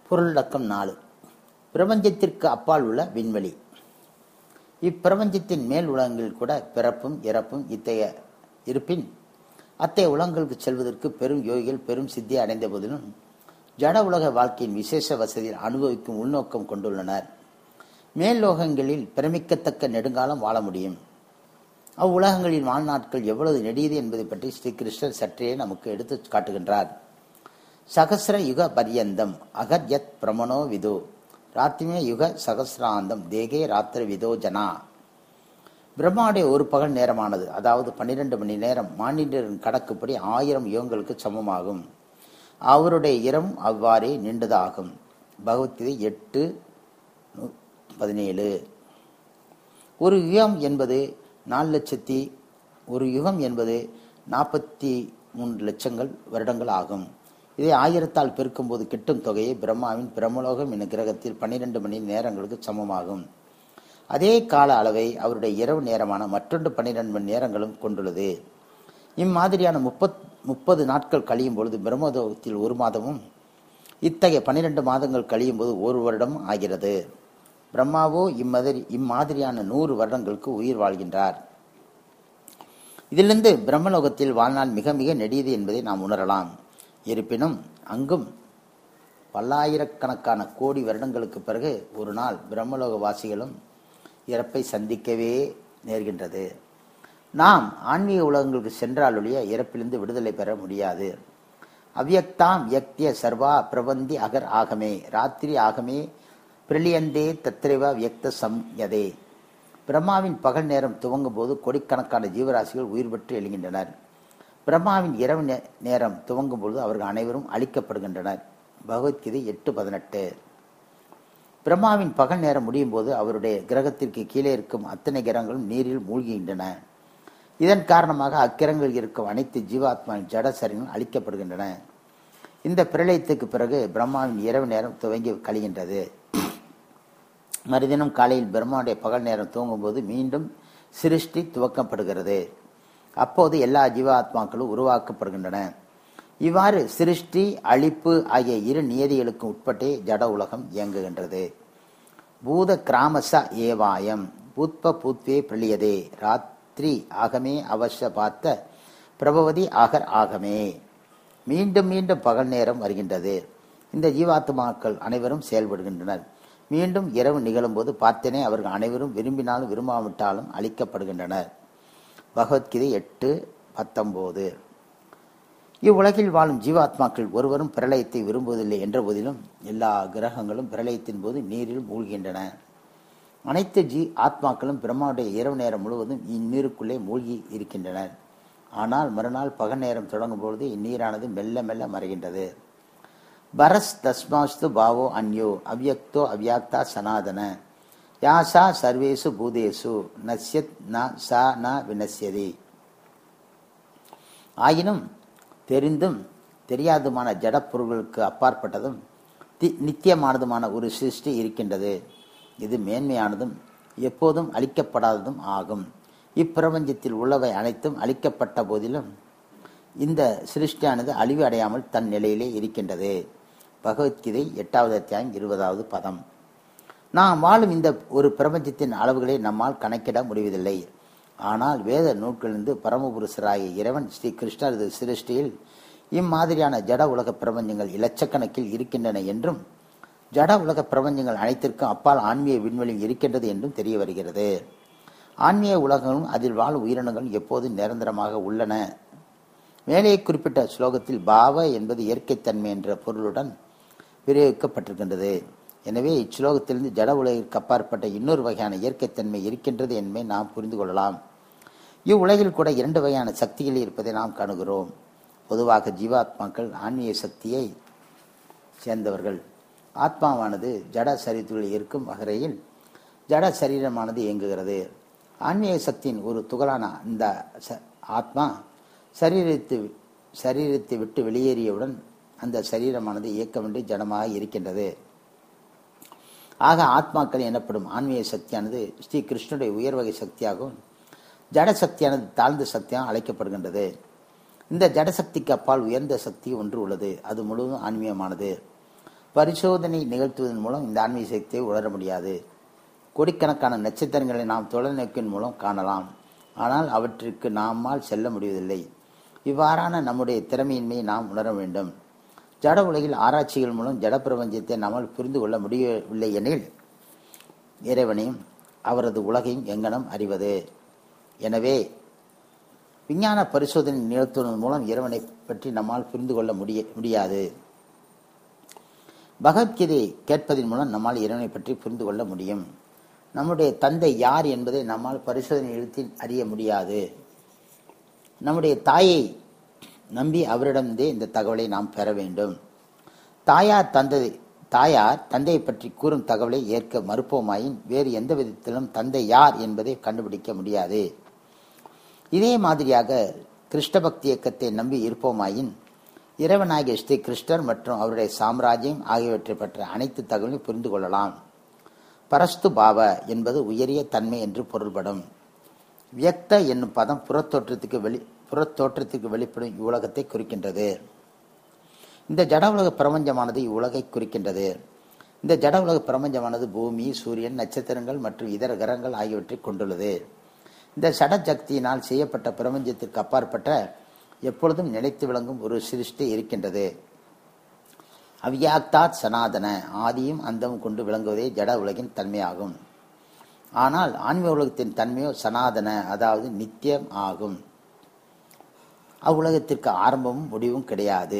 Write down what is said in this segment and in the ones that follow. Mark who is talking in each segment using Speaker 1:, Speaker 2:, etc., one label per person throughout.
Speaker 1: பொருளடக்கம் நாலு பிரபஞ்சத்திற்கு அப்பால் உள்ள விண்வெளி இப்பிரபஞ்சத்தின் மேல் உலகங்களில் கூட பிறப்பும் இறப்பும் இத்தகைய இருப்பின் அத்தகைய உலகங்களுக்கு செல்வதற்கு பெரும் யோகிகள் பெரும் சித்தியை அடைந்த போதிலும் ஜட உலக வாழ்க்கையின் விசேஷ வசதியில் அனுபவிக்கும் உள்நோக்கம் கொண்டுள்ளனர் மேல் லோகங்களில் பிரமிக்கத்தக்க நெடுங்காலம் வாழ முடியும் அவ்வுலகங்களின் வாழ்நாட்கள் எவ்வளவு நெடியது என்பதை பற்றி ஸ்ரீகிருஷ்ணர் சற்றே நமக்கு எடுத்து காட்டுகின்றார் சகசிர யுக பரியந்தம் அகர் யத் பிரமணோ விதோ ராத்திமே யுக சகசிராந்தம் தேகே ராத்திர விதோ ஜனா பிரம்மாவுடைய ஒரு பகல் நேரமானது அதாவது பன்னிரண்டு மணி நேரம் மானிடரின் கணக்குப்படி ஆயிரம் யுகங்களுக்கு சமமாகும் அவருடைய இரவும் அவ்வாறே நீண்டதாகும் பகவத்கீதை எட்டு பதினேழு ஒரு யுகம் என்பது நாலு லட்சத்தி ஒரு யுகம் என்பது நாற்பத்தி மூன்று லட்சங்கள் வருடங்கள் ஆகும் இதை ஆயிரத்தால் பெருக்கும்போது கிட்டும் தொகையை பிரம்மாவின் பிரம்மலோகம் என்ற கிரகத்தில் பன்னிரண்டு மணி நேரங்களுக்கு சமமாகும் அதே கால அளவை அவருடைய இரவு நேரமான மற்றொன்று பன்னிரண்டு மணி நேரங்களும் கொண்டுள்ளது இம்மாதிரியான முப்பத் முப்பது நாட்கள் கழியும் பொழுது பிரம்மலோகத்தில் ஒரு மாதமும் இத்தகைய பன்னிரண்டு மாதங்கள் கழியும் போது ஒரு வருடம் ஆகிறது பிரம்மாவோ இம்மாதிரி இம்மாதிரியான நூறு வருடங்களுக்கு உயிர் வாழ்கின்றார் இதிலிருந்து பிரம்மலோகத்தில் வாழ்நாள் மிக மிக நெடியது என்பதை நாம் உணரலாம் இருப்பினும் அங்கும் பல்லாயிரக்கணக்கான கோடி வருடங்களுக்கு பிறகு ஒரு நாள் பிரம்மலோக வாசிகளும் இறப்பை சந்திக்கவே நேர்கின்றது நாம் ஆன்மீக உலகங்களுக்கு சென்றால் ஒழிய இறப்பிலிருந்து விடுதலை பெற முடியாது அவ்யக்தாம் யக்திய சர்வா பிரபந்தி அகர் ஆகமே ராத்திரி ஆகமே பிரிலியந்தே தத்ரிவ வியக்த சம்யதே பிரம்மாவின் பகல் நேரம் துவங்கும் போது கோடிக்கணக்கான ஜீவராசிகள் உயிர் பெற்று எழுகின்றனர் பிரம்மாவின் இரவு நேரம் துவங்கும் பொழுது அவர்கள் அனைவரும் அழிக்கப்படுகின்றனர் பகவத்கீதை எட்டு பதினெட்டு பிரம்மாவின் பகல் நேரம் முடியும் போது அவருடைய கிரகத்திற்கு கீழே இருக்கும் அத்தனை கிரகங்களும் நீரில் மூழ்குகின்றன இதன் காரணமாக அக்கிரங்களில் இருக்கும் அனைத்து ஜீவாத்மாவின் ஜட சரீரங்களும் அழிக்கப்படுகின்றன இந்த பிரளயத்துக்கு பிறகு பிரம்மாவின் இரவு நேரம் துவங்கி கழிகின்றது மறுதினம் காலையில் பிரம்மாவுடைய பகல் நேரம் தூங்கும்போது மீண்டும் சிருஷ்டி துவக்கப்படுகிறது அப்போது எல்லா ஜீவாத்மாக்களும் உருவாக்கப்படுகின்றன இவ்வாறு சிருஷ்டி அழிப்பு ஆகிய இரு நியதிகளுக்கும் உட்பட்டே ஜட உலகம் இயங்குகின்றது பூத கிராமச ஏவாயம் பூத்ப பூத்வே பிரளியதே ராத்திரி ஆகமே அவச பார்த்த பிரபவதி ஆகர் ஆகமே மீண்டும் மீண்டும் பகல் நேரம் வருகின்றது இந்த ஜீவாத்மாக்கள் அனைவரும் செயல்படுகின்றனர் மீண்டும் இரவு நிகழும்போது பார்த்தனே அவர்கள் அனைவரும் விரும்பினாலும் விரும்பாவிட்டாலும் அழிக்கப்படுகின்றனர் பகவத்கீதை எட்டு பத்தொன்பது இவ்வுலகில் வாழும் ஜீவாத்மாக்கள் ஒருவரும் பிரளயத்தை விரும்புவதில்லை என்ற போதிலும் எல்லா கிரகங்களும் பிரளயத்தின் போது நீரில் மூழ்கின்றன அனைத்து ஜீ ஆத்மாக்களும் பிரம்மாவுடைய இரவு நேரம் முழுவதும் இந்நீருக்குள்ளே மூழ்கி இருக்கின்றனர் ஆனால் மறுநாள் பகல் நேரம் தொடங்கும் பொழுது இந்நீரானது மெல்ல மெல்ல மறைகின்றது பரஸ் தஸ்மாஸ்து பாவோ அந்யோ அவ்யக்தோ அவ்யாக்தா சனாதன யாசா சர்வேசு பூதேசு நஸ்யத் ந சா ந வினஸ்யதி ஆயினும் தெரிந்தும் தெரியாதுமான ஜடப்பொருள்களுக்கு அப்பாற்பட்டதும் நித்தியமானதுமான ஒரு சிருஷ்டி இருக்கின்றது இது மேன்மையானதும் எப்போதும் அழிக்கப்படாததும் ஆகும் இப்பிரபஞ்சத்தில் உள்ளவை அனைத்தும் அழிக்கப்பட்ட போதிலும் இந்த சிருஷ்டியானது அழிவு அடையாமல் தன் நிலையிலே இருக்கின்றது பகவத்கீதை எட்டாவது அத்தியாயம் இருபதாவது பதம் நாம் வாழும் இந்த ஒரு பிரபஞ்சத்தின் அளவுகளை நம்மால் கணக்கிட முடிவதில்லை ஆனால் வேத நூல்களிலிருந்து பரமபுருஷராகிய இறைவன் ஸ்ரீ கிருஷ்ணரது சிருஷ்டியில் இம்மாதிரியான ஜட உலக பிரபஞ்சங்கள் இலட்சக்கணக்கில் இருக்கின்றன என்றும் ஜட உலக பிரபஞ்சங்கள் அனைத்திற்கும் அப்பால் ஆன்மீக விண்வெளி இருக்கின்றது என்றும் தெரிய வருகிறது ஆன்மீக உலகங்களும் அதில் வாழும் உயிரினங்களும் எப்போதும் நிரந்தரமாக உள்ளன மேலே குறிப்பிட்ட ஸ்லோகத்தில் பாவ என்பது இயற்கைத்தன்மை என்ற பொருளுடன் விநியோகிக்கப்பட்டிருக்கின்றது எனவே இச்சுலோகத்திலிருந்து ஜட உலகிற்கு அப்பாற்பட்ட இன்னொரு வகையான இயற்கைத்தன்மை இருக்கின்றது என்பதை நாம் புரிந்து கொள்ளலாம் இவ்வுலகில் கூட இரண்டு வகையான சக்திகள் இருப்பதை நாம் காணுகிறோம் பொதுவாக ஜீவாத்மாக்கள் ஆன்மீக சக்தியை சேர்ந்தவர்கள் ஆத்மாவானது ஜட சரீரத்தில் இருக்கும் வகையில் ஜட சரீரமானது இயங்குகிறது ஆன்மீக சக்தியின் ஒரு துகளான இந்த ஆத்மா சரீரத்தை சரீரத்தை விட்டு வெளியேறியவுடன் அந்த சரீரமானது இயக்கமின்றி ஜடமாக இருக்கின்றது ஆக ஆத்மாக்கள் எனப்படும் ஆன்மீக சக்தியானது ஸ்ரீ கிருஷ்ணனுடைய உயர்வகை சக்தியாகவும் ஜட சக்தியானது தாழ்ந்த சக்தியாக அழைக்கப்படுகின்றது இந்த ஜடசக்திக்கு அப்பால் உயர்ந்த சக்தி ஒன்று உள்ளது அது முழுவதும் ஆன்மீகமானது பரிசோதனை நிகழ்த்துவதன் மூலம் இந்த ஆன்மீக சக்தியை உணர முடியாது கோடிக்கணக்கான நட்சத்திரங்களை நாம் தொலைநோக்கின் மூலம் காணலாம் ஆனால் அவற்றிற்கு நம்மால் செல்ல முடிவதில்லை இவ்வாறான நம்முடைய திறமையின்மையை நாம் உணர வேண்டும் ஜட உலகில் ஆராய்ச்சிகள் மூலம் ஜட பிரபஞ்சத்தை நம்மால் புரிந்து கொள்ள முடியவில்லை எனில் இறைவனையும் அவரது உலகையும் எங்கனம் அறிவது எனவே விஞ்ஞான பரிசோதனை நிகழ்த்துவதன் மூலம் இறைவனை பற்றி நம்மால் புரிந்து கொள்ள முடிய முடியாது பகவத்கீதையை கேட்பதன் மூலம் நம்மால் இறைவனை பற்றி புரிந்து கொள்ள முடியும் நம்முடைய தந்தை யார் என்பதை நம்மால் பரிசோதனை நிகழ்த்தி அறிய முடியாது நம்முடைய தாயை நம்பி அவரிடமிருந்தே இந்த தகவலை நாம் பெற வேண்டும் தாயார் தந்தை தாயார் தந்தையை பற்றி கூறும் தகவலை ஏற்க மறுப்போமாயின் வேறு எந்த விதத்திலும் தந்தை யார் என்பதை கண்டுபிடிக்க முடியாது இதே மாதிரியாக கிருஷ்ண பக்தி இயக்கத்தை நம்பி இருப்போமாயின் இறைவனாகிய ஸ்ரீ கிருஷ்ணர் மற்றும் அவருடைய சாம்ராஜ்யம் ஆகியவற்றை பற்ற அனைத்து தகவலையும் புரிந்து கொள்ளலாம் பரஸ்து பாவ என்பது உயரிய தன்மை என்று பொருள்படும் வியக்த என்னும் பதம் புறத்தோற்றத்துக்கு வெளி புறத்தோற்றத்துக்கு வெளிப்படும் இவ்வுலகத்தை குறிக்கின்றது இந்த ஜட உலக பிரபஞ்சமானது இவ்வுலகை குறிக்கின்றது இந்த ஜட உலக பிரபஞ்சமானது பூமி சூரியன் நட்சத்திரங்கள் மற்றும் இதர கிரகங்கள் ஆகியவற்றை கொண்டுள்ளது இந்த சட சக்தியினால் செய்யப்பட்ட பிரபஞ்சத்திற்கு அப்பாற்பட்ட எப்பொழுதும் நிலைத்து விளங்கும் ஒரு சிருஷ்டி இருக்கின்றது அவ்யாக்தாத் சனாதன ஆதியும் அந்தமும் கொண்டு விளங்குவதே ஜட உலகின் தன்மையாகும் ஆனால் ஆன்மீக உலகத்தின் தன்மையோ சனாதன அதாவது நித்தியம் ஆகும் அவ்வுலகத்திற்கு ஆரம்பமும் முடிவும் கிடையாது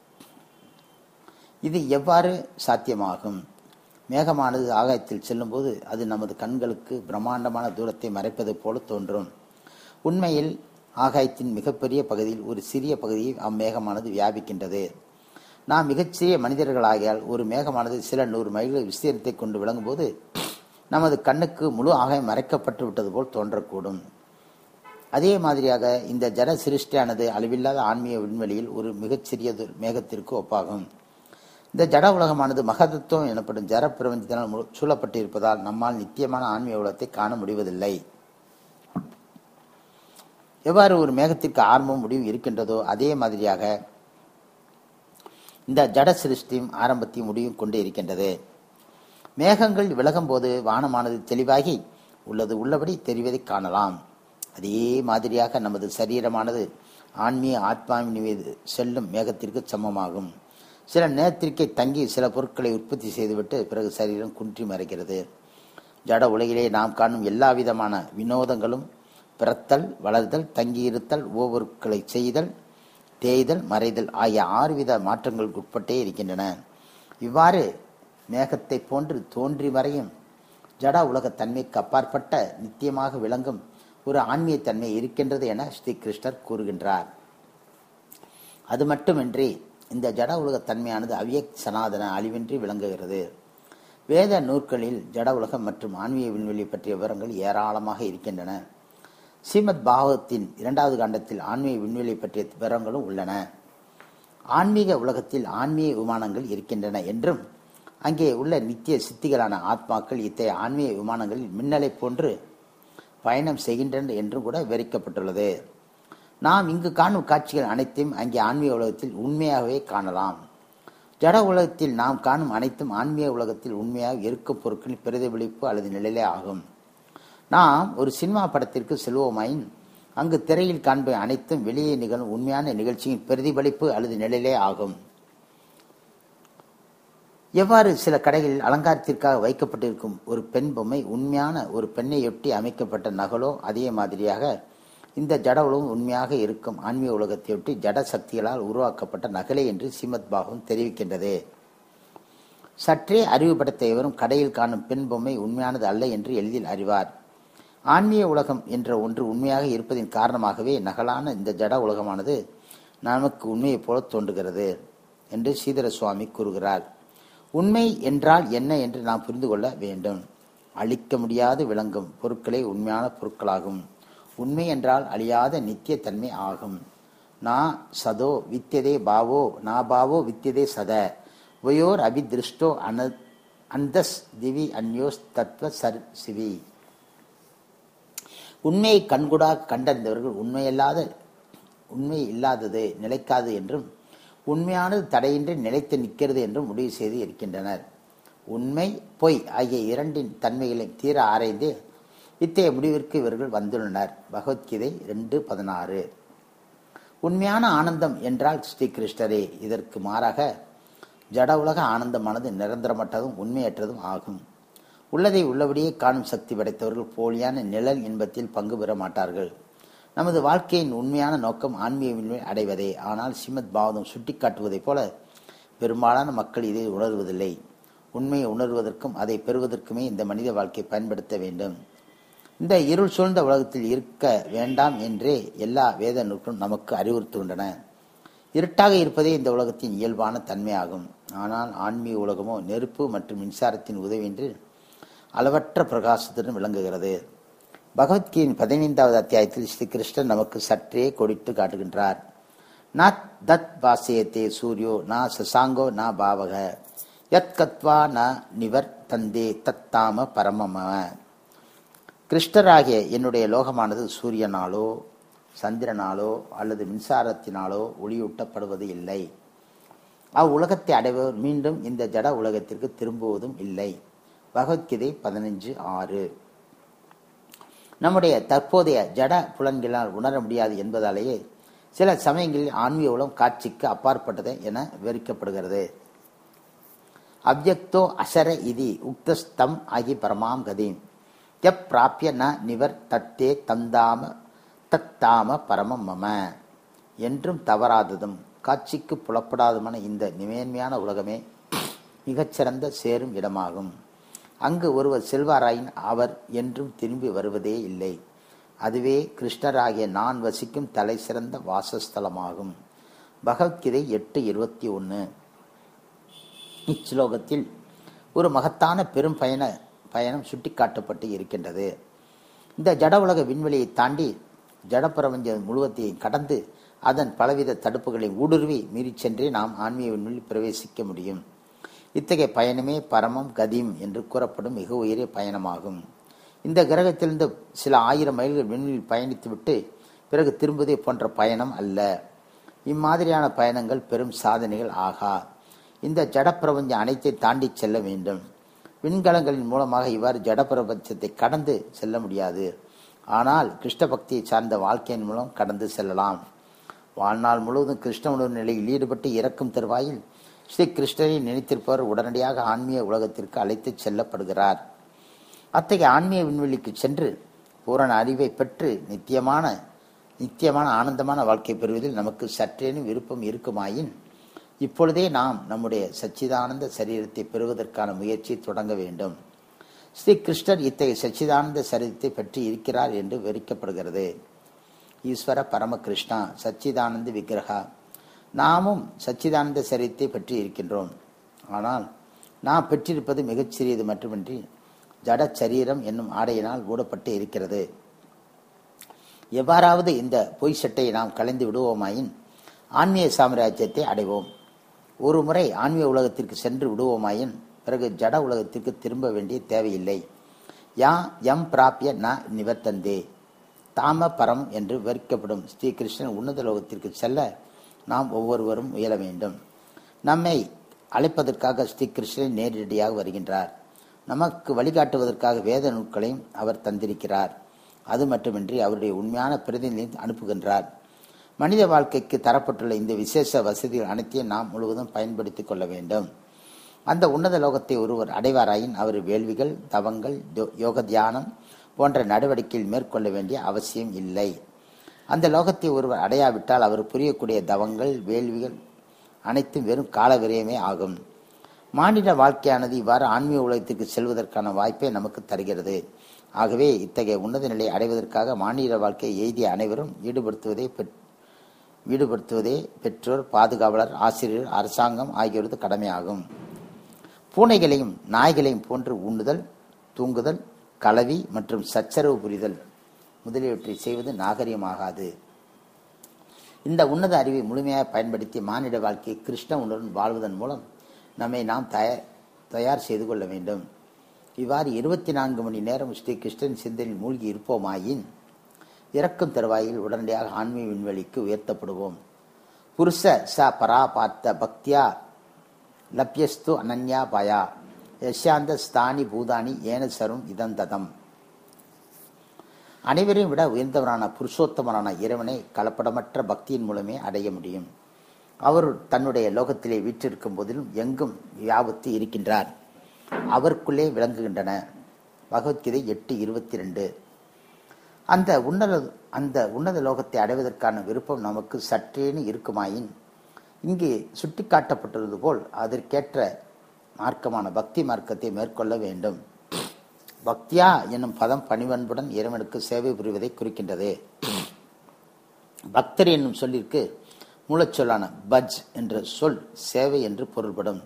Speaker 1: இது எவ்வாறு சாத்தியமாகும் மேகமானது ஆகாயத்தில் செல்லும்போது அது நமது கண்களுக்கு பிரம்மாண்டமான தூரத்தை மறைப்பது போல தோன்றும் உண்மையில் ஆகாயத்தின் மிகப்பெரிய பகுதியில் ஒரு சிறிய பகுதியை அம்மேகமானது வியாபிக்கின்றது நாம் மிகச்சிறிய மனிதர்களாகியால் ஒரு மேகமானது சில நூறு மைல்கள் விஸ்தீரத்தை கொண்டு விளங்கும்போது நமது கண்ணுக்கு முழு ஆகாயம் மறைக்கப்பட்டு விட்டது போல் தோன்றக்கூடும் அதே மாதிரியாக இந்த ஜட சிருஷ்டியானது அளவில்லாத ஆன்மீக விண்வெளியில் ஒரு மிகச்சிறியது மேகத்திற்கு ஒப்பாகும் இந்த ஜட உலகமானது மகதத்துவம் எனப்படும் ஜட பிரபஞ்சத்தினால் முழு- சூழப்பட்டிருப்பதால் நம்மால் நித்தியமான ஆன்மீக உலகத்தை காண முடிவதில்லை எவ்வாறு ஒரு மேகத்திற்கு ஆரம்பம் முடிவு இருக்கின்றதோ அதே மாதிரியாக இந்த ஜட சிருஷ்டியும் ஆரம்பத்தையும் முடிவும் கொண்டு இருக்கின்றது மேகங்கள் விலகும் போது வானமானது தெளிவாகி உள்ளது உள்ளபடி தெரிவதை காணலாம் அதே மாதிரியாக நமது சரீரமானது ஆன்மீக ஆத்மாவின் மீது செல்லும் மேகத்திற்கு சமமாகும் சில நேரத்திற்கே தங்கி சில பொருட்களை உற்பத்தி செய்துவிட்டு பிறகு சரீரம் குன்றி மறைகிறது ஜட உலகிலே நாம் காணும் எல்லா விதமான வினோதங்களும் பிறத்தல் வளர்தல் தங்கியிருத்தல் ஓவொருட்களை செய்தல் தேய்தல் மறைதல் ஆகிய ஆறு வித மாற்றங்களுக்கு உட்பட்டே இருக்கின்றன இவ்வாறு மேகத்தை போன்று தோன்றி மறையும் ஜட உலக தன்மைக்கு அப்பாற்பட்ட நித்தியமாக விளங்கும் ஒரு ஆன்மீக தன்மை இருக்கின்றது என ஸ்ரீ கிருஷ்ணர் கூறுகின்றார் அது மட்டுமின்றி இந்த ஜட உலக தன்மையானது அவ்யக் சனாதன அழிவின்றி விளங்குகிறது வேத நூற்களில் ஜட உலகம் மற்றும் ஆன்மீக விண்வெளி பற்றிய விவரங்கள் ஏராளமாக இருக்கின்றன ஸ்ரீமத் பாகவத்தின் இரண்டாவது காண்டத்தில் ஆன்மீக விண்வெளி பற்றிய விவரங்களும் உள்ளன ஆன்மீக உலகத்தில் ஆன்மீக விமானங்கள் இருக்கின்றன என்றும் அங்கே உள்ள நித்திய சித்திகளான ஆத்மாக்கள் இத்தகைய ஆன்மீக விமானங்களில் மின்னலை போன்று பயணம் செய்கின்றன என்றும் கூட விவரிக்கப்பட்டுள்ளது நாம் இங்கு காணும் காட்சிகள் அனைத்தையும் அங்கே ஆன்மீக உலகத்தில் உண்மையாகவே காணலாம் ஜட உலகத்தில் நாம் காணும் அனைத்தும் ஆன்மீக உலகத்தில் உண்மையாக இருக்கும் பொருட்களின் பிரதிபலிப்பு அல்லது நிழலே ஆகும் நாம் ஒரு சினிமா படத்திற்கு செல்வோமாயின் அங்கு திரையில் காண்ப அனைத்தும் வெளியே நிகழும் உண்மையான நிகழ்ச்சியின் பிரதிபலிப்பு அல்லது நிழலே ஆகும் எவ்வாறு சில கடைகளில் அலங்காரத்திற்காக வைக்கப்பட்டிருக்கும் ஒரு பெண் பொம்மை உண்மையான ஒரு பெண்ணையொட்டி அமைக்கப்பட்ட நகலோ அதே மாதிரியாக இந்த ஜட உலகம் உண்மையாக இருக்கும் ஆன்மீக உலகத்தையொட்டி ஜட சக்திகளால் உருவாக்கப்பட்ட நகலே என்று ஸ்ரீமத் பாகம் தெரிவிக்கின்றது சற்றே அறிவுபடுத்த எவரும் கடையில் காணும் பெண் பொம்மை உண்மையானது அல்ல என்று எளிதில் அறிவார் ஆன்மீக உலகம் என்ற ஒன்று உண்மையாக இருப்பதின் காரணமாகவே நகலான இந்த ஜட உலகமானது நமக்கு உண்மையைப் போல தோன்றுகிறது என்று சீதர சுவாமி கூறுகிறார் உண்மை என்றால் என்ன என்று நாம் புரிந்து கொள்ள வேண்டும் அழிக்க முடியாது விளங்கும் பொருட்களே உண்மையான பொருட்களாகும் உண்மை என்றால் அழியாத நித்திய தன்மை ஆகும் நா சதோ வித்தியதே பாவோ நா பாவோ வித்தியதே சத உயோர் அபிதிருஷ்டோ அன அந்தஸ் திவி அந்யோஸ் தத்வ சர் சிவி உண்மையை கண்கூடாக கண்டறிந்தவர்கள் உண்மையல்லாத உண்மை இல்லாதது நிலைக்காது என்றும் உண்மையானது தடையின்றி நிலைத்து நிற்கிறது என்று முடிவு செய்து இருக்கின்றனர் உண்மை பொய் ஆகிய இரண்டின் தன்மைகளையும் தீர ஆராய்ந்து இத்தகைய முடிவிற்கு இவர்கள் வந்துள்ளனர் பகவத்கீதை ரெண்டு பதினாறு உண்மையான ஆனந்தம் என்றால் ஸ்ரீ கிருஷ்ணரே இதற்கு மாறாக ஜட உலக ஆனந்தமானது நிரந்தரமற்றதும் உண்மையற்றதும் ஆகும் உள்ளதை உள்ளபடியே காணும் சக்தி படைத்தவர்கள் போலியான நிழல் இன்பத்தில் பங்கு பெற மாட்டார்கள் நமது வாழ்க்கையின் உண்மையான நோக்கம் ஆன்மீக அடைவதே ஆனால் ஸ்ரீமத் பாவதம் சுட்டிக்காட்டுவதைப் போல பெரும்பாலான மக்கள் இதை உணர்வதில்லை உண்மையை உணர்வதற்கும் அதை பெறுவதற்குமே இந்த மனித வாழ்க்கை பயன்படுத்த வேண்டும் இந்த இருள் சூழ்ந்த உலகத்தில் இருக்க வேண்டாம் என்றே எல்லா வேத நூல்களும் நமக்கு அறிவுறுத்துகின்றன இருட்டாக இருப்பதே இந்த உலகத்தின் இயல்பான தன்மையாகும் ஆனால் ஆன்மீக உலகமோ நெருப்பு மற்றும் மின்சாரத்தின் உதவியின்றி அளவற்ற பிரகாசத்துடன் விளங்குகிறது பகவத்கீதையின் பதினைந்தாவது அத்தியாயத்தில் ஸ்ரீ கிருஷ்ணன் நமக்கு சற்றே கொடித்து காட்டுகின்றார் ந தத் வாசியத்தே சூரியோ ந சசாங்கோ ந பாவக யத் கத்வா ந நிவர் தந்தே தத்தாம பரமம கிருஷ்ணராகிய என்னுடைய லோகமானது சூரியனாலோ சந்திரனாலோ அல்லது மின்சாரத்தினாலோ ஒளியூட்டப்படுவது இல்லை அவ்வுலகத்தை அடைபவர் மீண்டும் இந்த ஜட உலகத்திற்கு திரும்புவதும் இல்லை பகவத்கீதை பதினஞ்சு ஆறு நம்முடைய தற்போதைய ஜட புலன்களால் உணர முடியாது என்பதாலேயே சில சமயங்களில் ஆன்மீக உலகம் காட்சிக்கு அப்பாற்பட்டது என விவரிக்கப்படுகிறது அவ்யக்தோ அசர இதி உக்தஸ்தம் ஆகி பரமாம் கதீம் எப் பிராப்பிய ந நிவர் தத்தே தந்தாம தத்தாம பரமம் மம என்றும் தவறாததும் காட்சிக்கு புலப்படாதமான இந்த நிமேன்மையான உலகமே மிகச்சிறந்த சேரும் இடமாகும் அங்கு ஒருவர் செல்வாராயின் அவர் என்றும் திரும்பி வருவதே இல்லை அதுவே கிருஷ்ணராகிய நான் வசிக்கும் தலை சிறந்த வாசஸ்தலமாகும் பகவத்கீதை எட்டு இருபத்தி ஒன்று இச்லோகத்தில் ஒரு மகத்தான பெரும் பயண பயணம் சுட்டிக்காட்டப்பட்டு இருக்கின்றது இந்த ஜட உலக விண்வெளியை தாண்டி ஜட பிரபஞ்சம் முழுவதையும் கடந்து அதன் பலவித தடுப்புகளை ஊடுருவி மீறிச் சென்றே நாம் ஆன்மீக விண்வெளி பிரவேசிக்க முடியும் இத்தகைய பயணமே பரமம் கதிம் என்று கூறப்படும் மிக உயரிய பயணமாகும் இந்த கிரகத்திலிருந்து சில ஆயிரம் மைல்கள் விண்வெளியில் பயணித்துவிட்டு பிறகு திரும்புவதை போன்ற பயணம் அல்ல இம்மாதிரியான பயணங்கள் பெரும் சாதனைகள் ஆகா இந்த ஜட பிரபஞ்சம் அனைத்தை தாண்டி செல்ல வேண்டும் விண்கலங்களின் மூலமாக இவ்வாறு ஜட பிரபஞ்சத்தை கடந்து செல்ல முடியாது ஆனால் கிருஷ்ண பக்தியை சார்ந்த வாழ்க்கையின் மூலம் கடந்து செல்லலாம் வாழ்நாள் முழுவதும் கிருஷ்ண உணர்வு நிலையில் ஈடுபட்டு இறக்கும் தருவாயில் ஸ்ரீ கிருஷ்ணரை நினைத்திருப்பவர் உடனடியாக ஆன்மீக உலகத்திற்கு அழைத்துச் செல்லப்படுகிறார் அத்தகைய ஆன்மீக விண்வெளிக்கு சென்று பூரண அறிவை பெற்று நித்தியமான நித்தியமான ஆனந்தமான வாழ்க்கை பெறுவதில் நமக்கு சற்றேனும் விருப்பம் இருக்குமாயின் இப்பொழுதே நாம் நம்முடைய சச்சிதானந்த சரீரத்தை பெறுவதற்கான முயற்சியை தொடங்க வேண்டும் ஸ்ரீ கிருஷ்ணர் இத்தகைய சச்சிதானந்த சரீரத்தை பற்றி இருக்கிறார் என்று விவரிக்கப்படுகிறது ஈஸ்வர பரமகிருஷ்ணா சச்சிதானந்த விக்கிரகா நாமும் சச்சிதானந்த சரீரத்தை பற்றி இருக்கின்றோம் ஆனால் நாம் பெற்றிருப்பது மிகச் சிறியது மட்டுமின்றி ஜட சரீரம் என்னும் ஆடையினால் மூடப்பட்டு இருக்கிறது எவ்வாறாவது இந்த பொய் சட்டையை நாம் கலைந்து விடுவோமாயின் ஆன்மீக சாம்ராஜ்யத்தை அடைவோம் ஒரு முறை ஆன்மீக உலகத்திற்கு சென்று விடுவோமாயின் பிறகு ஜட உலகத்திற்கு திரும்ப வேண்டிய தேவையில்லை யா எம் பிராப்பிய ந நிவர்த்தந்தே தாம பரம் என்று விவரிக்கப்படும் ஸ்ரீகிருஷ்ணன் உன்னத லோகத்திற்கு செல்ல நாம் ஒவ்வொருவரும் முயல வேண்டும் நம்மை அழைப்பதற்காக ஸ்ரீகிருஷ்ணன் நேரடியாக வருகின்றார் நமக்கு வழிகாட்டுவதற்காக வேத நூல்களையும் அவர் தந்திருக்கிறார் அது மட்டுமின்றி அவருடைய உண்மையான பிரதிநிதியை அனுப்புகின்றார் மனித வாழ்க்கைக்கு தரப்பட்டுள்ள இந்த விசேஷ வசதிகள் அனைத்தையும் நாம் முழுவதும் பயன்படுத்திக் கொள்ள வேண்டும் அந்த உன்னத லோகத்தை ஒருவர் அடைவாராயின் அவர் வேள்விகள் தவங்கள் யோக தியானம் போன்ற நடவடிக்கைகள் மேற்கொள்ள வேண்டிய அவசியம் இல்லை அந்த லோகத்தை ஒருவர் அடையாவிட்டால் அவர் புரியக்கூடிய தவங்கள் வேள்விகள் அனைத்தும் வெறும் கால விரயமே ஆகும் மானிட வாழ்க்கையானது இவ்வாறு ஆன்மீக உலகத்திற்கு செல்வதற்கான வாய்ப்பை நமக்கு தருகிறது ஆகவே இத்தகைய உன்னத நிலையை அடைவதற்காக மாநில வாழ்க்கையை எய்திய அனைவரும் ஈடுபடுத்துவதே ஈடுபடுத்துவதே பெற்றோர் பாதுகாவலர் ஆசிரியர் அரசாங்கம் ஆகியோரது கடமையாகும் பூனைகளையும் நாய்களையும் போன்று உண்ணுதல் தூங்குதல் கலவி மற்றும் சச்சரவு புரிதல் முதலியவற்றை செய்வது நாகரிகமாகாது இந்த உன்னத அறிவை முழுமையாக பயன்படுத்தி மானிட வாழ்க்கையை கிருஷ்ண உணர்வுடன் வாழ்வதன் மூலம் நம்மை நாம் தயார் தயார் செய்து கொள்ள வேண்டும் இவ்வாறு இருபத்தி நான்கு மணி நேரம் ஸ்ரீ கிருஷ்ணன் சிந்தனில் மூழ்கி இருப்போமாயின் இறக்கும் தருவாயில் உடனடியாக ஆன்மீக விண்வெளிக்கு உயர்த்தப்படுவோம் புருஷ ச பராபார்த்த பக்தியா லப்யஸ்து அனன்யா பயா யசாந்த ஸ்தானி பூதானி ஏன சரும் இதந்ததம் அனைவரையும் விட உயர்ந்தவரான புருஷோத்தமரான இறைவனை கலப்படமற்ற பக்தியின் மூலமே அடைய முடியும் அவர் தன்னுடைய லோகத்திலே வீற்றிருக்கும் போதிலும் எங்கும் வியாபத்து இருக்கின்றார் அவருக்குள்ளே விளங்குகின்றன பகவத்கீதை எட்டு இருபத்தி ரெண்டு அந்த உன்னத அந்த உன்னத லோகத்தை அடைவதற்கான விருப்பம் நமக்கு சற்றேன்னு இருக்குமாயின் இங்கே சுட்டிக்காட்டப்பட்டுள்ளது போல் அதற்கேற்ற மார்க்கமான பக்தி மார்க்கத்தை மேற்கொள்ள வேண்டும் பக்தியா என்னும் பதம் பணிவன்புடன் இறைவனுக்கு சேவை புரிவதை குறிக்கின்றது பக்தர் என்னும் சொல்லிற்கு மூலச்சொல்லான பஜ் என்ற சொல் சேவை என்று பொருள்படும்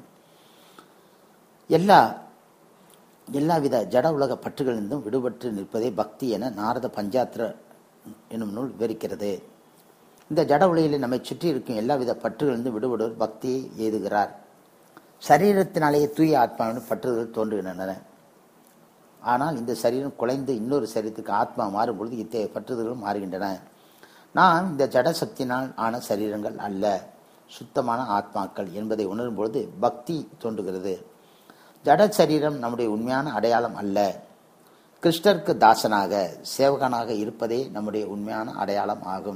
Speaker 1: எல்லா எல்லாவித ஜட உலக பற்றுகளிலிருந்தும் விடுபட்டு நிற்பதே பக்தி என நாரத பஞ்சாத்திர என்னும் நூல் விவரிக்கிறது இந்த ஜட உலகில் நம்மை சுற்றி இருக்கும் எல்லாவித பற்றுகளிலிருந்து விடுபடுவர் பக்தியை எய்துகிறார் சரீரத்தினாலேயே தூய ஆத்மாவின் பற்றுதல் தோன்றுகின்றன ஆனால் இந்த சரீரம் குலைந்து இன்னொரு சரீரத்துக்கு ஆத்மா மாறும் பொழுது இத்தகைய பற்றுதல்களும் மாறுகின்றன நாம் இந்த ஜட சக்தியினால் ஆன சரீரங்கள் அல்ல சுத்தமான ஆத்மாக்கள் என்பதை உணரும் பொழுது பக்தி தோன்றுகிறது ஜட சரீரம் நம்முடைய உண்மையான அடையாளம் அல்ல கிருஷ்ணருக்கு தாசனாக சேவகனாக இருப்பதே நம்முடைய உண்மையான அடையாளம் ஆகும்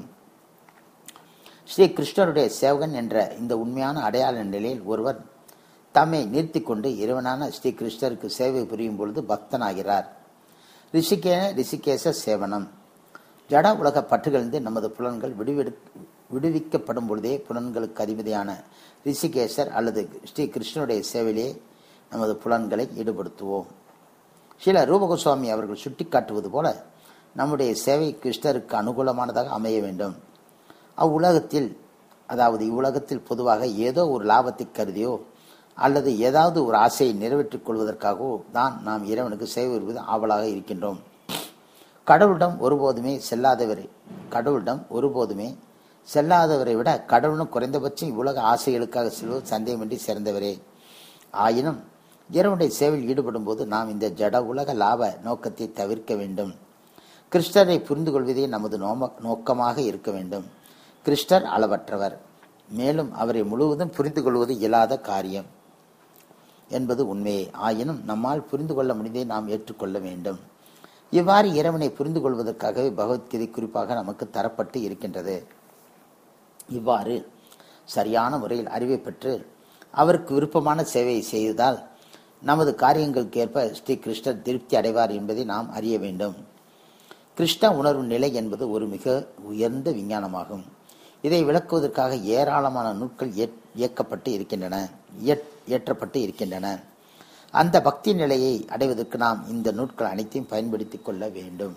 Speaker 1: ஸ்ரீ கிருஷ்ணருடைய சேவகன் என்ற இந்த உண்மையான அடையாள நிலையில் ஒருவர் தம்மை நிறுத்தி கொண்டு இறைவனான ஸ்ரீ கிருஷ்ணருக்கு சேவை புரியும் பொழுது பக்தனாகிறார் ரிஷிகேன ரிஷிகேச சேவனம் ஜட உலக பற்றுகளிலிருந்து நமது புலன்கள் விடுவெடு விடுவிக்கப்படும் பொழுதே புலன்களுக்கு அதிபதியான ரிஷிகேசர் அல்லது ஸ்ரீ கிருஷ்ணனுடைய சேவையிலே நமது புலன்களை ஈடுபடுத்துவோம் சில ரூபகோஸ்வாமி அவர்கள் சுட்டிக்காட்டுவது போல நம்முடைய சேவை கிருஷ்ணருக்கு அனுகூலமானதாக அமைய வேண்டும் அவ்வுலகத்தில் அதாவது இவ்வுலகத்தில் பொதுவாக ஏதோ ஒரு லாபத்தை கருதியோ அல்லது ஏதாவது ஒரு ஆசையை நிறைவேற்றிக் கொள்வதற்காகவோ தான் நாம் இறைவனுக்கு சேவை வருவது ஆவலாக இருக்கின்றோம் கடவுளிடம் ஒருபோதுமே செல்லாதவரை கடவுளிடம் ஒருபோதுமே செல்லாதவரை விட கடவுளும் குறைந்தபட்சம் இவ்வுலக ஆசைகளுக்காக செல்வது சந்தேகமின்றி சிறந்தவரே ஆயினும் இறைவனுடைய சேவையில் ஈடுபடும் போது நாம் இந்த ஜட உலக லாப நோக்கத்தை தவிர்க்க வேண்டும் கிருஷ்ணரை புரிந்து கொள்வதே நமது நோம நோக்கமாக இருக்க வேண்டும் கிருஷ்ணர் அளவற்றவர் மேலும் அவரை முழுவதும் புரிந்து கொள்வது இயலாத காரியம் என்பது உண்மையே ஆயினும் நம்மால் புரிந்து கொள்ள முடிந்ததை நாம் ஏற்றுக்கொள்ள வேண்டும் இவ்வாறு இறைவனை புரிந்து கொள்வதற்காகவே பகவத்கீதை குறிப்பாக நமக்கு தரப்பட்டு இருக்கின்றது இவ்வாறு சரியான முறையில் அறிவை பெற்று அவருக்கு விருப்பமான சேவையை செய்தால் நமது காரியங்களுக்கு ஏற்ப ஸ்ரீ கிருஷ்ணர் திருப்தி அடைவார் என்பதை நாம் அறிய வேண்டும் கிருஷ்ண உணர்வு நிலை என்பது ஒரு மிக உயர்ந்த விஞ்ஞானமாகும் இதை விளக்குவதற்காக ஏராளமான நூட்கள் இயக்கப்பட்டு இருக்கின்றன இயற்றப்பட்டு இருக்கின்றன அந்த பக்தி நிலையை அடைவதற்கு நாம் இந்த நூட்கள் அனைத்தையும் பயன்படுத்திக் கொள்ள வேண்டும்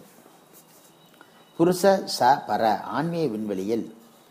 Speaker 1: புருஷ ச பர ஆன்மீக விண்வெளியில்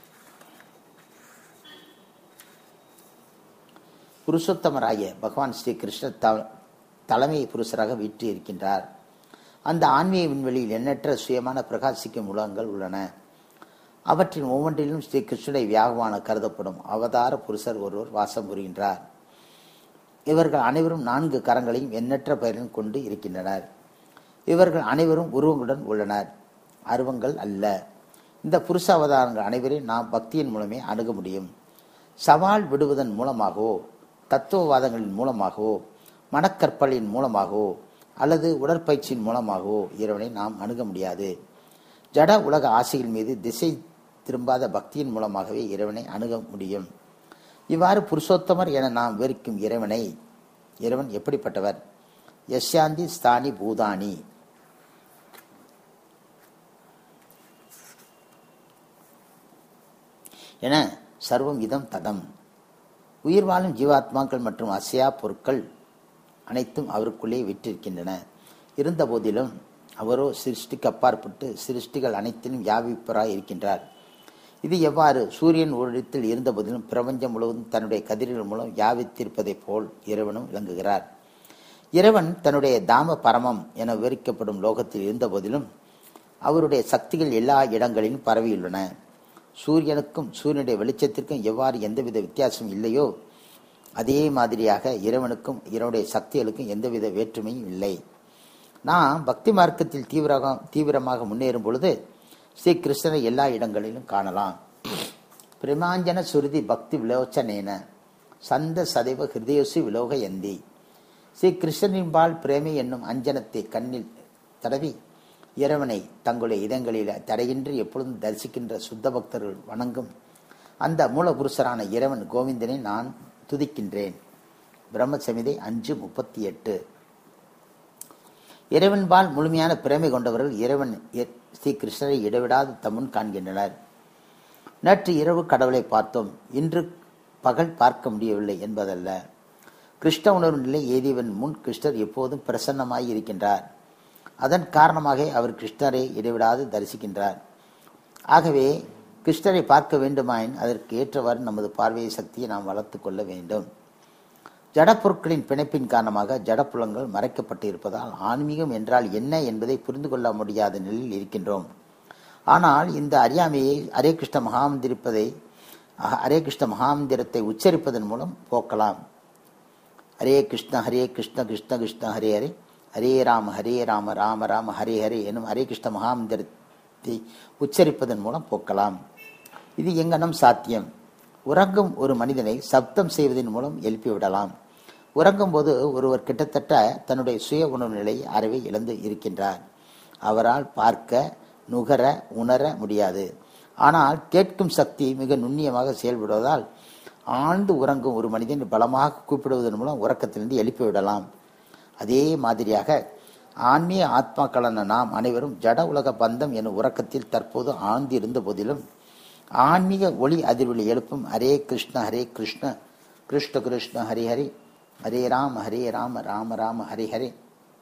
Speaker 1: புருஷோத்தமராகிய பகவான் ஸ்ரீ கிருஷ்ணர் த தலைமை புருஷராக வீற்று இருக்கின்றார் அந்த ஆன்மீக விண்வெளியில் எண்ணற்ற சுயமான பிரகாசிக்கும் உலகங்கள் உள்ளன அவற்றின் ஒவ்வொன்றிலும் ஸ்ரீ கிருஷ்ணனை வியாகமான கருதப்படும் அவதார புருஷர் ஒருவர் வாசம் புரிகின்றார் இவர்கள் அனைவரும் நான்கு கரங்களையும் எண்ணற்ற பெயரிலும் கொண்டு இருக்கின்றனர் இவர்கள் அனைவரும் உருவங்களுடன் உள்ளனர் அருவங்கள் அல்ல இந்த புருஷ அவதாரங்கள் அனைவரையும் நாம் பக்தியின் மூலமே அணுக முடியும் சவால் விடுவதன் மூலமாகவோ தத்துவவாதங்களின் மூலமாகவோ மனக்கற்பலின் மூலமாகவோ அல்லது உடற்பயிற்சியின் மூலமாகவோ இறைவனை நாம் அணுக முடியாது ஜட உலக ஆசைகள் மீது திசை திரும்பாத பக்தியின் மூலமாகவே இறைவனை அணுக முடியும் இவ்வாறு புருஷோத்தமர் என நாம் விவரிக்கும் இறைவனை இறைவன் எப்படிப்பட்டவர் யஷ்யாந்தி ஸ்தானி பூதானி என சர்வம் இதம் ததம் உயிர் வாழும் ஜீவாத்மாக்கள் மற்றும் அசையா பொருட்கள் அனைத்தும் அவருக்குள்ளே விற்றிருக்கின்றன இருந்த போதிலும் அவரோ சிருஷ்டிக்கு அப்பாற்பட்டு சிருஷ்டிகள் அனைத்திலும் வியாபிப்பராய் இருக்கின்றார் இது எவ்வாறு சூரியன் ஓரிடத்தில் இருந்த போதிலும் பிரபஞ்சம் முழுவதும் தன்னுடைய கதிர்கள் மூலம் வியாபித்திருப்பதைப் போல் இறைவனும் விளங்குகிறார் இறைவன் தன்னுடைய தாம பரமம் என விவரிக்கப்படும் லோகத்தில் இருந்த போதிலும் அவருடைய சக்திகள் எல்லா இடங்களிலும் பரவியுள்ளன சூரியனுக்கும் சூரியனுடைய வெளிச்சத்திற்கும் எவ்வாறு எந்தவித வித்தியாசம் இல்லையோ அதே மாதிரியாக இறைவனுக்கும் இறைவனுடைய சக்திகளுக்கும் எந்தவித வேற்றுமையும் இல்லை நாம் பக்தி மார்க்கத்தில் தீவிரமாக தீவிரமாக முன்னேறும் பொழுது ஸ்ரீ கிருஷ்ணரை எல்லா இடங்களிலும் காணலாம் பிரமாஞ்சன சுருதி பக்தி விலோச்சனேன சந்த சதைவ ஹிருதயசு விலோக எந்தி ஸ்ரீ கிருஷ்ணனின்பால் பிரேமை என்னும் அஞ்சனத்தை கண்ணில் தடவி இறைவனை தங்களுடைய இதங்களில் தடையின்றி எப்பொழுதும் தரிசிக்கின்ற சுத்த பக்தர்கள் வணங்கும் அந்த மூலபுருஷரான இறைவன் கோவிந்தனை நான் துதிக்கின்றேன் பிரம்மசமிதை அஞ்சு முப்பத்தி எட்டு இறைவன்பால் முழுமையான பிரேமை கொண்டவர்கள் இறைவன் எ- ஸ்ரீ கிருஷ்ணரை இடைவிடாது தம்முன் காண்கின்றனர் நேற்று இரவு கடவுளை பார்த்தோம் இன்று பகல் பார்க்க முடியவில்லை என்பதல்ல கிருஷ்ண உணர்வு நிலை எய்தியவன் முன் கிருஷ்ணர் எப்போதும் பிரசன்னமாய் இருக்கின்றார் அதன் காரணமாக அவர் கிருஷ்ணரை இடைவிடாது தரிசிக்கின்றார் ஆகவே கிருஷ்ணரை பார்க்க வேண்டுமாயின் அதற்கு ஏற்றவாறு நமது பார்வையை சக்தியை நாம் வளர்த்துக் கொள்ள வேண்டும் ஜடப்பொருட்களின் பிணைப்பின் காரணமாக ஜடப்புலங்கள் மறைக்கப்பட்டு இருப்பதால் ஆன்மீகம் என்றால் என்ன என்பதை புரிந்து கொள்ள முடியாத நிலையில் இருக்கின்றோம் ஆனால் இந்த அறியாமையை ஹரே கிருஷ்ண மகாமந்திரிப்பதை அஹ், ஹரே கிருஷ்ண மகாமந்திரத்தை உச்சரிப்பதன் மூலம் போக்கலாம் ஹரே கிருஷ்ண ஹரே கிருஷ்ண கிருஷ்ண கிருஷ்ண ஹரே ஹரே ஹரே ராம ஹரே ராம ராம ராம ஹரே ஹரே எனும் ஹரே கிருஷ்ண மகாமந்திரத்தை உச்சரிப்பதன் மூலம் போக்கலாம் இது எங்கனம் சாத்தியம் உறங்கும் ஒரு மனிதனை சப்தம் செய்வதன் மூலம் எழுப்பிவிடலாம் உறங்கும் போது ஒருவர் கிட்டத்தட்ட தன்னுடைய சுய உணர்வு நிலை அறவே இழந்து இருக்கின்றார் அவரால் பார்க்க நுகர உணர முடியாது ஆனால் கேட்கும் சக்தி மிக நுண்ணியமாக செயல்படுவதால் ஆழ்ந்து உறங்கும் ஒரு மனிதன் பலமாக கூப்பிடுவதன் மூலம் உறக்கத்திலிருந்து எழுப்பிவிடலாம் அதே மாதிரியாக ஆன்மீக ஆத்மாக்களான நாம் அனைவரும் ஜட உலக பந்தம் எனும் உறக்கத்தில் தற்போது ஆழ்ந்து இருந்த போதிலும் ஆன்மீக ஒளி அதிர்வொலி எழுப்பும் ஹரே கிருஷ்ண ஹரே கிருஷ்ண கிருஷ்ண கிருஷ்ண ஹரி ஹரி ஹரே ராம ஹரே ராம ராம ராம ஹரி ஹரே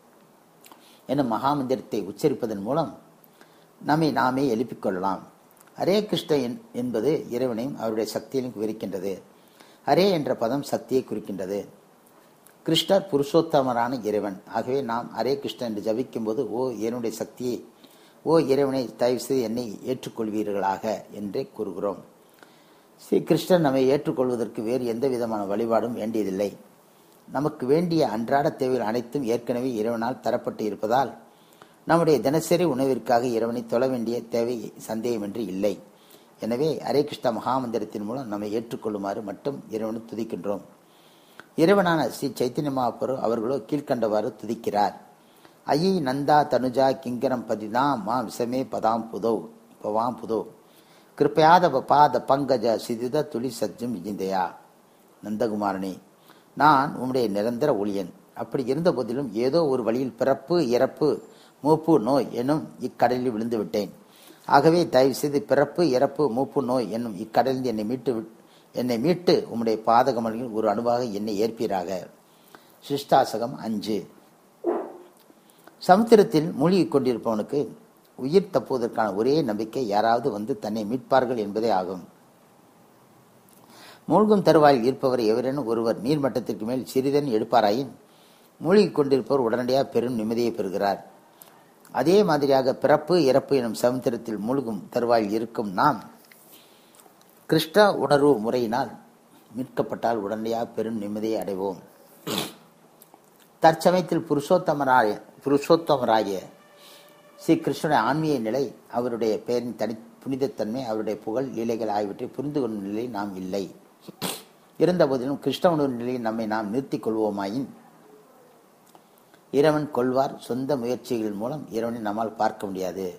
Speaker 1: எனும் மகாமந்திரத்தை உச்சரிப்பதன் மூலம் நம்மை நாமே எழுப்பிக் கொள்ளலாம் ஹரே கிருஷ்ண என்- என்பது இறைவனையும் அவருடைய சக்தியையும் விவரிக்கின்றது ஹரே என்ற பதம் சக்தியை குறிக்கின்றது கிருஷ்ணர் புருஷோத்தமரான இறைவன் ஆகவே நாம் ஹரே கிருஷ்ணன் என்று ஜபிக்கும் போது ஓ என்னுடைய சக்தியை ஓ இறைவனை தயவு செய்து என்னை ஏற்றுக்கொள்வீர்களாக என்றே கூறுகிறோம் ஸ்ரீ கிருஷ்ணன் நம்மை ஏற்றுக்கொள்வதற்கு வேறு எந்த விதமான வழிபாடும் வேண்டியதில்லை நமக்கு வேண்டிய அன்றாட தேவைகள் அனைத்தும் ஏற்கனவே இறைவனால் தரப்பட்டு இருப்பதால் நம்முடைய தினசரி உணவிற்காக இறைவனை தொழ வேண்டிய தேவை சந்தேகமின்றி இல்லை எனவே ஹரே கிருஷ்ண மகாமந்திரத்தின் மூலம் நம்மை ஏற்றுக்கொள்ளுமாறு மட்டும் இறைவனை துதிக்கின்றோம் இறைவனான ஸ்ரீ சைத்தன்ய மகாபுரு அவர்களோ கீழ்க்கண்டவாறு துதிக்கிறார் ஐயை நந்தா தனுஜா கிங்கரம் பதினா மா விசமே பதாம் புதோ பவாம் புதோ கிருப்பயாத பாத பங்கஜ சிதித துளி சஜ்ஜம் விஜிந்தையா நந்தகுமாரனே நான் உம்முடைய நிரந்தர ஊழியன் அப்படி இருந்த போதிலும் ஏதோ ஒரு வழியில் பிறப்பு இறப்பு மூப்பு நோய் எனும் இக்கடலில் விழுந்து விட்டேன் ஆகவே தயவு செய்து பிறப்பு இறப்பு மூப்பு நோய் என்னும் இக்கடலில் என்னை மீட்டு விட்- என்னை மீட்டு உம்முடைய பாதகமலில் ஒரு அணுவாக என்னை ஏற்பீராக சிஷ்டாசகம் அஞ்சு சமுத்திரத்தில் மூழ்கிக் கொண்டிருப்பவனுக்கு உயிர் தப்புவதற்கான ஒரே நம்பிக்கை யாராவது வந்து தன்னை மீட்பார்கள் என்பதே ஆகும் மூழ்கும் தருவாயில் இருப்பவர் எவரேனும் ஒருவர் நீர்மட்டத்திற்கு மேல் சிறிதன் எடுப்பாராயின் மூழ்கிக் கொண்டிருப்பவர் உடனடியாக பெரும் நிம்மதியை பெறுகிறார் அதே மாதிரியாக பிறப்பு இறப்பு எனும் சமுத்திரத்தில் மூழ்கும் தருவாயில் இருக்கும் நாம் கிருஷ்ண உணர்வு முறையினால் மீட்கப்பட்டால் உடனடியாக பெரும் நிம்மதியை அடைவோம் தற்சமயத்தில் புருஷோத்தமராய புருஷோத்தமராகிய ஸ்ரீ கிருஷ்ணனுடைய ஆன்மீக நிலை அவருடைய பெயரின் தனி புனிதத்தன்மை அவருடைய புகழ் லீலைகள் ஆகியவற்றை புரிந்து கொள்ளும் நிலை நாம் இல்லை இருந்தபோதிலும் கிருஷ்ண உணர்வு நிலையில் நம்மை நாம் நிறுத்திக் கொள்வோமாயின் இறைவன் கொள்வார் சொந்த முயற்சிகள் மூலம் இறைவனை நம்மால் பார்க்க முடியாது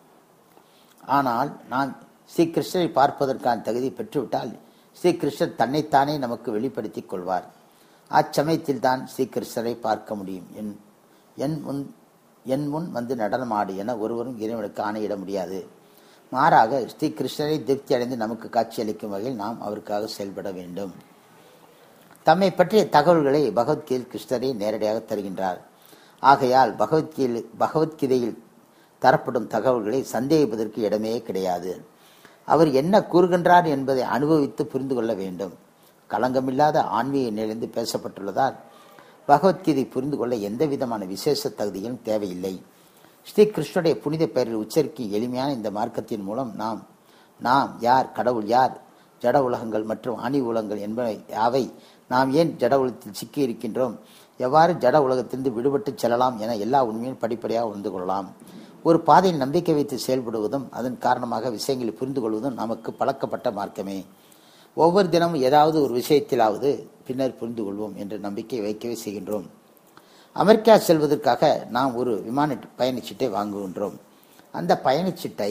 Speaker 1: ஆனால் நாம் ஸ்ரீ கிருஷ்ணரை பார்ப்பதற்கான தகுதி பெற்றுவிட்டால் ஸ்ரீ கிருஷ்ணர் தன்னைத்தானே நமக்கு வெளிப்படுத்திக் கொள்வார் அச்சமயத்தில் தான் ஸ்ரீ கிருஷ்ணரை பார்க்க முடியும் என் என் முன் என் முன் வந்து நடனமாடு என ஒருவரும் இறைவனுக்கு ஆணையிட முடியாது மாறாக ஸ்ரீ கிருஷ்ணரை திருப்தி அடைந்து நமக்கு காட்சியளிக்கும் வகையில் நாம் அவருக்காக செயல்பட வேண்டும் தம்மை பற்றிய தகவல்களை பகவத்கீதையில் கிருஷ்ணரே நேரடியாக தருகின்றார் ஆகையால் பகவத்கீதை பகவத்கீதையில் தரப்படும் தகவல்களை சந்தேகிப்பதற்கு இடமே கிடையாது அவர் என்ன கூறுகின்றார் என்பதை அனுபவித்து புரிந்து கொள்ள வேண்டும் களங்கமில்லாத ஆன்மீக நிலைந்து பேசப்பட்டுள்ளதால் பகவத்கீதை புரிந்து கொள்ள எந்த விதமான விசேஷ தகுதியும் தேவையில்லை ஸ்ரீ கிருஷ்ணனுடைய புனித பெயரில் உச்சரிக்கும் எளிமையான இந்த மார்க்கத்தின் மூலம் நாம் நாம் யார் கடவுள் யார் ஜட உலகங்கள் மற்றும் ஆணி உலகங்கள் என்பவை யாவை நாம் ஏன் ஜட உலகத்தில் சிக்கி இருக்கின்றோம் எவ்வாறு ஜட உலகத்திலிருந்து விடுபட்டு செல்லலாம் என எல்லா உண்மையும் படிப்படியாக உணர்ந்து கொள்ளலாம் ஒரு பாதையில் நம்பிக்கை வைத்து செயல்படுவதும் அதன் காரணமாக விஷயங்களை புரிந்து கொள்வதும் நமக்கு பழக்கப்பட்ட மார்க்கமே ஒவ்வொரு தினமும் ஏதாவது ஒரு விஷயத்திலாவது பின்னர் புரிந்து கொள்வோம் என்ற நம்பிக்கை வைக்கவே செய்கின்றோம் அமெரிக்கா செல்வதற்காக நாம் ஒரு விமான பயணச்சீட்டை வாங்குகின்றோம் அந்த பயணச்சீட்டை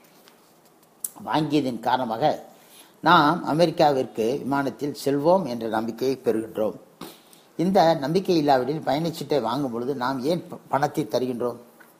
Speaker 1: வாங்கியதன் காரணமாக நாம் அமெரிக்காவிற்கு விமானத்தில் செல்வோம் என்ற நம்பிக்கையை பெறுகின்றோம் இந்த நம்பிக்கை இல்லாவிடில் பயணச்சீட்டை வாங்கும் பொழுது நாம் ஏன் ப- பணத்தை தருகின்றோம்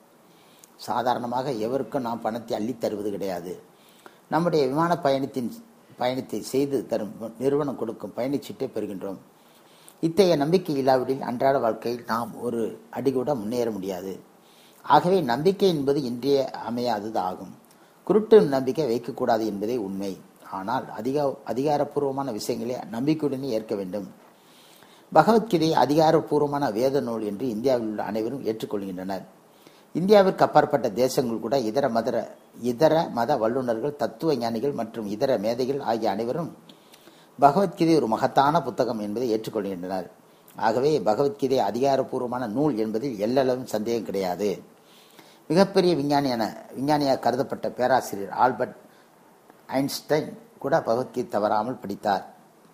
Speaker 1: சாதாரணமாக எவருக்கும் நாம் பணத்தை அள்ளித் தருவது கிடையாது நம்முடைய விமான பயணத்தின் பயணத்தை செய்து தரும் நிறுவனம் கொடுக்கும் பயணச்சீட்டை பெறுகின்றோம் இத்தகைய நம்பிக்கை இல்லாவிடில் அன்றாட வாழ்க்கையில் நாம் ஒரு அடி கூட முன்னேற முடியாது ஆகவே நம்பிக்கை என்பது இன்றைய அமையாதது ஆகும் குருட்டு நம்பிக்கை வைக்கக்கூடாது என்பதே உண்மை ஆனால் அதிக அதிகாரப்பூர்வமான விஷயங்களை நம்பிக்கையுடனே ஏற்க வேண்டும் பகவத்கீதை அதிகாரப்பூர்வமான வேத நூல் என்று இந்தியாவில் உள்ள அனைவரும் ஏற்றுக்கொள்கின்றனர் இந்தியாவிற்கு அப்பாற்பட்ட தேசங்கள் கூட இதர மத இதர மத வல்லுநர்கள் தத்துவ ஞானிகள் மற்றும் இதர மேதைகள் ஆகிய அனைவரும் பகவத்கீதை ஒரு மகத்தான புத்தகம் என்பதை ஏற்றுக்கொள்கின்றனர் ஆகவே பகவத்கீதை அதிகாரப்பூர்வமான நூல் என்பதில் எல்லளவும் சந்தேகம் கிடையாது மிகப்பெரிய விஞ்ஞானியான விஞ்ஞானியாக கருதப்பட்ட பேராசிரியர் ஆல்பர்ட் ஐன்ஸ்டைன் கூட பகவத்கீதை தவறாமல் படித்தார்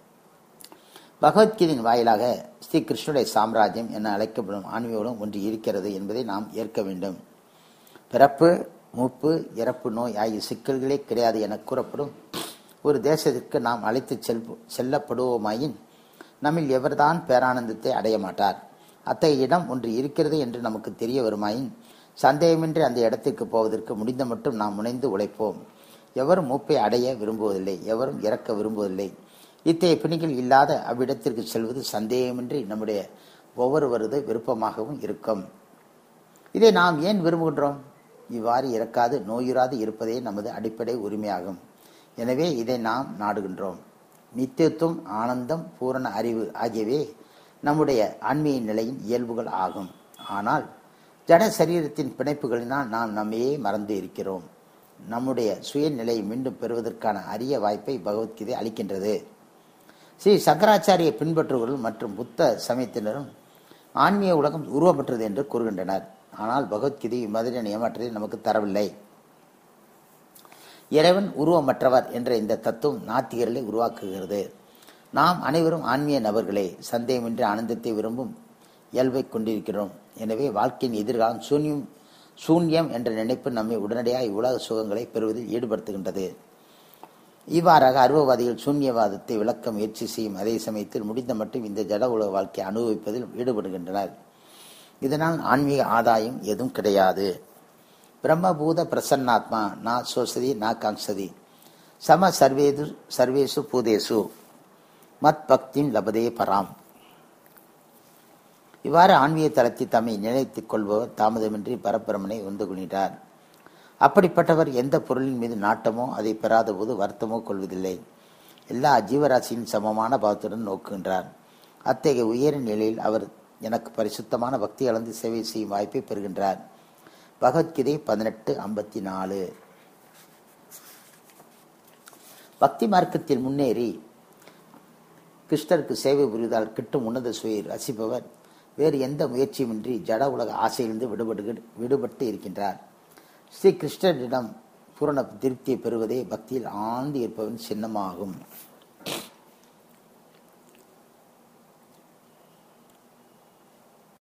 Speaker 1: பகவத்கீதையின் வாயிலாக ஸ்ரீ கிருஷ்ணனுடைய சாம்ராஜ்யம் என அழைக்கப்படும் ஆன்மீகம் ஒன்று இருக்கிறது என்பதை நாம் ஏற்க வேண்டும் பிறப்பு மூப்பு இறப்பு நோய் ஆகிய சிக்கல்களே கிடையாது என கூறப்படும் ஒரு தேசத்திற்கு நாம் அழைத்து செல் செல்லப்படுவோமாயின் நம்மில் எவர்தான் பேரானந்தத்தை அடைய மாட்டார் அத்தகைய இடம் ஒன்று இருக்கிறது என்று நமக்கு தெரிய வருமாயின் சந்தேகமின்றி அந்த இடத்திற்கு போவதற்கு முடிந்த மட்டும் நாம் முனைந்து உழைப்போம் எவரும் மூப்பை அடைய விரும்புவதில்லை எவரும் இறக்க விரும்புவதில்லை இத்தகைய பிணிகள் இல்லாத அவ்விடத்திற்கு செல்வது சந்தேகமின்றி நம்முடைய ஒவ்வொருவரது விருப்பமாகவும் இருக்கும் இதை நாம் ஏன் விரும்புகின்றோம் இவ்வாறு இறக்காது நோயுறாது இருப்பதே நமது அடிப்படை உரிமையாகும் எனவே இதை நாம் நாடுகின்றோம் நித்தியத்துவம் ஆனந்தம் பூரண அறிவு ஆகியவை நம்முடைய ஆன்மீக நிலையின் இயல்புகள் ஆகும் ஆனால் ஜட சரீரத்தின் பிணைப்புகளினால் நாம் நம்மையே மறந்து இருக்கிறோம் நம்முடைய சுயநிலையை மீண்டும் பெறுவதற்கான அரிய வாய்ப்பை பகவத்கீதை அளிக்கின்றது ஸ்ரீ சங்கராச்சாரிய பின்பற்றுபவர்கள் மற்றும் புத்த சமயத்தினரும் ஆன்மீக உலகம் உருவப்பட்டது என்று கூறுகின்றனர் ஆனால் பகவத்கீதை இம்மாதிரியான ஏமாற்றத்தை நமக்கு தரவில்லை இறைவன் உருவமற்றவர் என்ற இந்த தத்துவம் நாத்திகர்களை உருவாக்குகிறது நாம் அனைவரும் ஆன்மீக நபர்களே சந்தேகமின்றி ஆனந்தத்தை விரும்பும் இயல்பை கொண்டிருக்கிறோம் எனவே வாழ்க்கையின் எதிர்காலம் சூன்யம் சூன்யம் என்ற நினைப்பு நம்மை உடனடியாக இவ்வுலக சுகங்களை பெறுவதில் ஈடுபடுத்துகின்றது இவ்வாறாக அருவவாதிகள் சூன்யவாதத்தை விளக்க முயற்சி செய்யும் அதே சமயத்தில் முடிந்த மட்டும் இந்த ஜட உலக வாழ்க்கையை அனுபவிப்பதில் ஈடுபடுகின்றனர் இதனால் ஆன்மீக ஆதாயம் எதுவும் கிடையாது பிரம்மபூத பிரசன்னாத்மா நா சோசதி நா காங்சதி சம சர்வேது சர்வேசு பூதேசு மத் பக்தின் லபதே பராம் இவ்வாறு ஆன்மீக தளத்தை தம்மை நினைத்துக் கொள்பவர் தாமதமின்றி பரபிரமனை வந்து கொள்கிறார் அப்படிப்பட்டவர் எந்த பொருளின் மீது நாட்டமோ அதை பெறாத போது வருத்தமோ கொள்வதில்லை எல்லா ஜீவராசியின் சமமான பாவத்துடன் நோக்குகின்றார் அத்தகைய உயர் நிலையில் அவர் எனக்கு பரிசுத்தமான பக்தி கலந்து சேவை செய்யும் வாய்ப்பை பெறுகின்றார் பகவத்கீதை பதினெட்டு ஐம்பத்தி நாலு பக்தி மார்க்கத்தில் முன்னேறி கிருஷ்ணருக்கு சேவை புரிவதால் கிட்டும் உன்னத சுவை ரசிப்பவர் வேறு எந்த முயற்சியுமின்றி ஜட உலக ஆசையிலிருந்து விடுபடு விடுபட்டு இருக்கின்றார் ஸ்ரீ கிருஷ்ணரிடம் பூரண திருப்தியை பெறுவதே பக்தியில் ஆழ்ந்து இருப்பவன் சின்னமாகும்